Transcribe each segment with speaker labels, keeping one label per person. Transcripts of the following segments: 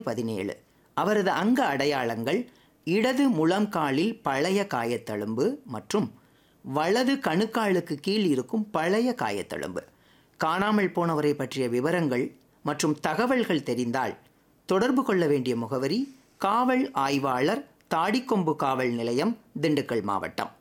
Speaker 1: பதினேழு அவரது அங்க அடையாளங்கள் இடது முழங்காலில் பழைய காயத்தழும்பு மற்றும் வலது கணுக்காலுக்கு கீழ் இருக்கும் பழைய காயத்தழும்பு காணாமல் போனவரை பற்றிய விவரங்கள் மற்றும் தகவல்கள் தெரிந்தால் தொடர்பு கொள்ள வேண்டிய முகவரி காவல் ஆய்வாளர் தாடிக்கொம்பு காவல் நிலையம் திண்டுக்கல் மாவட்டம்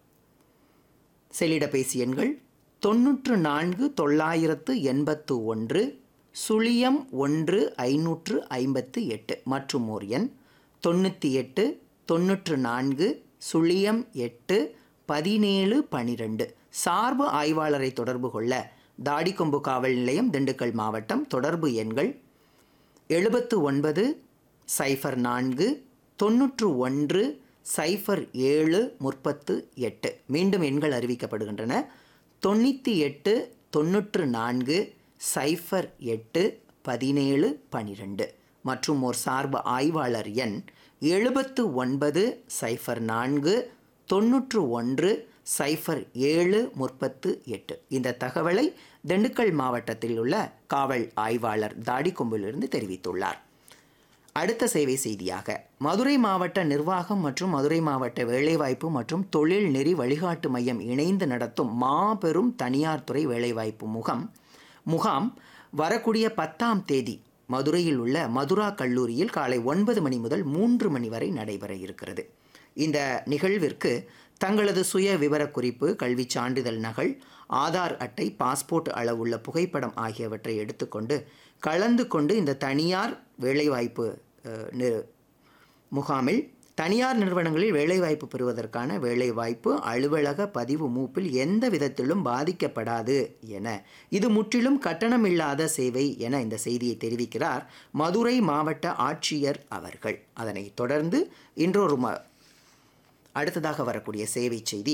Speaker 1: செல்லிடப்பேசி எண்கள் தொன்னூற்று நான்கு தொள்ளாயிரத்து எண்பத்து ஒன்று சுழியம் ஒன்று ஐநூற்று ஐம்பத்து எட்டு மற்றும் ஓர் எண் தொண்ணூற்றி எட்டு தொண்ணூற்று நான்கு சுழியம் எட்டு பதினேழு பனிரெண்டு சார்பு ஆய்வாளரை தொடர்பு கொள்ள தாடிக்கொம்பு காவல் நிலையம் திண்டுக்கல் மாவட்டம் தொடர்பு எண்கள் எழுபத்து ஒன்பது சைஃபர் நான்கு தொண்ணூற்று ஒன்று சைஃபர் ஏழு முப்பத்து எட்டு மீண்டும் எண்கள் அறிவிக்கப்படுகின்றன தொண்ணூற்றி எட்டு தொண்ணூற்று நான்கு சைஃபர் எட்டு பதினேழு பனிரெண்டு மற்றும் ஒரு சார்பு ஆய்வாளர் எண் எழுபத்து ஒன்பது சைஃபர் நான்கு தொண்ணூற்று ஒன்று சைஃபர் ஏழு முப்பத்து எட்டு இந்த தகவலை திண்டுக்கல் மாவட்டத்தில் உள்ள காவல் ஆய்வாளர் தாடிக்கொம்பிலிருந்து தெரிவித்துள்ளார் அடுத்த சேவை செய்தியாக மதுரை மாவட்ட நிர்வாகம் மற்றும் மதுரை மாவட்ட வேலைவாய்ப்பு மற்றும் தொழில் நெறி வழிகாட்டு மையம் இணைந்து நடத்தும் மாபெரும் தனியார் துறை வேலைவாய்ப்பு முகாம் முகாம் வரக்கூடிய பத்தாம் தேதி மதுரையில் உள்ள மதுரா கல்லூரியில் காலை ஒன்பது மணி முதல் மூன்று மணி வரை நடைபெற இருக்கிறது இந்த நிகழ்விற்கு தங்களது சுய விவரக்குறிப்பு கல்விச் சான்றிதழ் நகல் ஆதார் அட்டை பாஸ்போர்ட் அளவுள்ள புகைப்படம் ஆகியவற்றை எடுத்துக்கொண்டு கலந்து கொண்டு இந்த தனியார் வேலைவாய்ப்பு அஹ், நி- முகாமில் தனியார் நிறுவனங்களில் வேலைவாய்ப்பு பெறுவதற்கான வேலைவாய்ப்பு அலுவலக பதிவு மூப்பில் எந்த விதத்திலும் பாதிக்கப்படாது என இது முற்றிலும் கட்டணமில்லாத சேவை என இந்த செய்தியை தெரிவிக்கிறார் மதுரை மாவட்ட ஆட்சியர் அவர்கள் அதனைத் தொடர்ந்து இன்றொரு ம அடுத்ததாக வரக்கூடிய சேவை செய்தி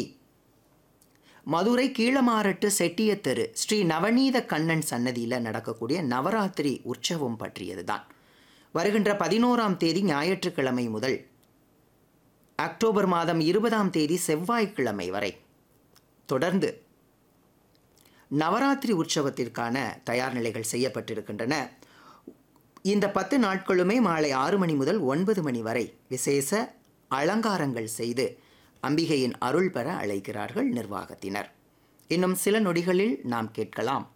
Speaker 1: மதுரை கீழமாரட்டு செட்டிய தெரு ஸ்ரீ நவநீத கண்ணன் சன்னதியில் நடக்கக்கூடிய நவராத்திரி உற்சவம் பற்றியதுதான் வருகின்ற பதினோராம் தேதி ஞாயிற்றுக்கிழமை முதல் அக்டோபர் மாதம் இருபதாம் தேதி செவ்வாய்க்கிழமை வரை தொடர்ந்து நவராத்திரி உற்சவத்திற்கான தயார் நிலைகள் செய்யப்பட்டிருக்கின்றன இந்த பத்து நாட்களுமே மாலை ஆறு மணி முதல் ஒன்பது மணி வரை விசேஷ அலங்காரங்கள் செய்து அம்பிகையின் அருள் பெற அழைக்கிறார்கள் நிர்வாகத்தினர் இன்னும் சில நொடிகளில் நாம் கேட்கலாம்